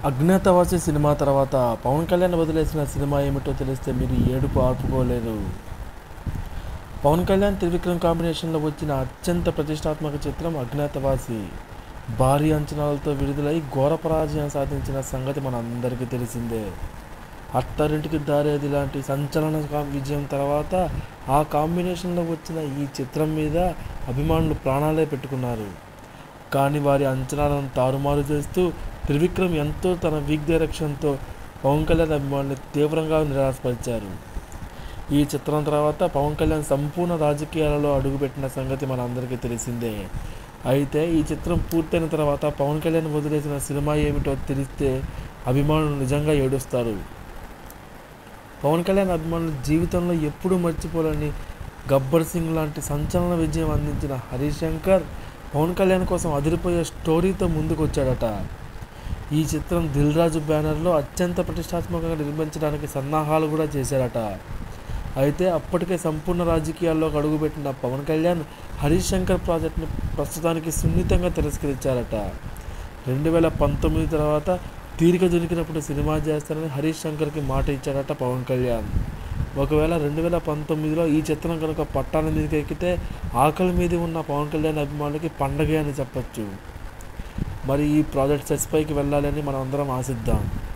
Agnyaathavaasi cinema తర్వాత పవన్ కళ్యాణ్ వదిలేసిన cinema ఏమిటో తెలిస్తే మీరు ఏడుపు ఆపుకోలేరు పవన్ కళ్యాణ్ త్రివిక్రమ్ కాంబినేషన్లో వచ్చిన అత్యంత ప్రతిష్టాత్మక చిత్రం అజ్ఞాతవాసి భారీ అంచనాలతో విడుదలై ఘోర పరాజయం సాధించిన సంగతి మనందరికీ తెలిసిందే అత్తారింటికి దారేది లాంటి సంచలన కా- విజయం తర్వాత ఆ కాంబినేషన్లో వచ్చిన ఈ చిత్రం మీద అభిమానులు ప్రాణాలే పెట్టుకున్నారు కానీ వారి అంచనాలను తారుమారు చేస్తూ త్రివిక్రమ్ ఎంతో తన వీక్ డైరెక్షన్తో పవన్ కళ్యాణ్ అభిమానులు తీవ్రంగా నిరాశపరిచారు ఈ చిత్రం తర్వాత పవన్ కళ్యాణ్ సంపూర్ణ రాజకీయాలలో అడుగుపెట్టిన సంగతి మనందరికీ తెలిసిందే అయితే ఈ చిత్రం పూర్తయిన తర్వాత పవన్ కళ్యాణ్ వదిలేసిన సినిమా ఏమిటో తెలిస్తే అభిమానులు నిజంగా ఏడుస్తారు పవన్ కళ్యాణ్ అభిమానులు జీవితంలో ఎప్పుడూ మర్చిపోలేని గబ్బర్ సింగ్ లాంటి సంచలన విజయం అందించిన హరీష్ శంకర్ పవన్ కళ్యాణ్ కోసం అదిరిపోయే స్టోరీతో ముందుకు వచ్చాడట ఈ చిత్రం దిల్ రాజు బ్యానర్లో అత్యంత ప్రతిష్టాత్మకంగా నిర్మించడానికి సన్నాహాలు కూడా చేశాడట అయితే అప్పటికే సంపూర్ణ రాజకీయాల్లోకి అడుగుపెట్టిన పవన్ కళ్యాణ్ హరీష్ శంకర్ ప్రాజెక్ట్ని ప్రస్తుతానికి సున్నితంగా తిరస్కరించారట రెండు వేల పంతొమ్మిది తర్వాత తీరిక దొరికినప్పుడు సినిమా చేస్తానని హరీష్ శంకర్కి మాట ఇచ్చాడట పవన్ కళ్యాణ్ ఒకవేళ రెండు వేల పంతొమ్మిదిలో ఈ చిత్రం కనుక పట్టాల మీదకి ఎక్కితే ఆకలి మీద ఉన్న పవన్ కళ్యాణ్ అభిమానులకి పండగే అని చెప్పొచ్చు మరి ఈ ప్రాజెక్ట్ సెట్స్ పైకి వెళ్ళాలని మనం అందరం ఆశిద్దాం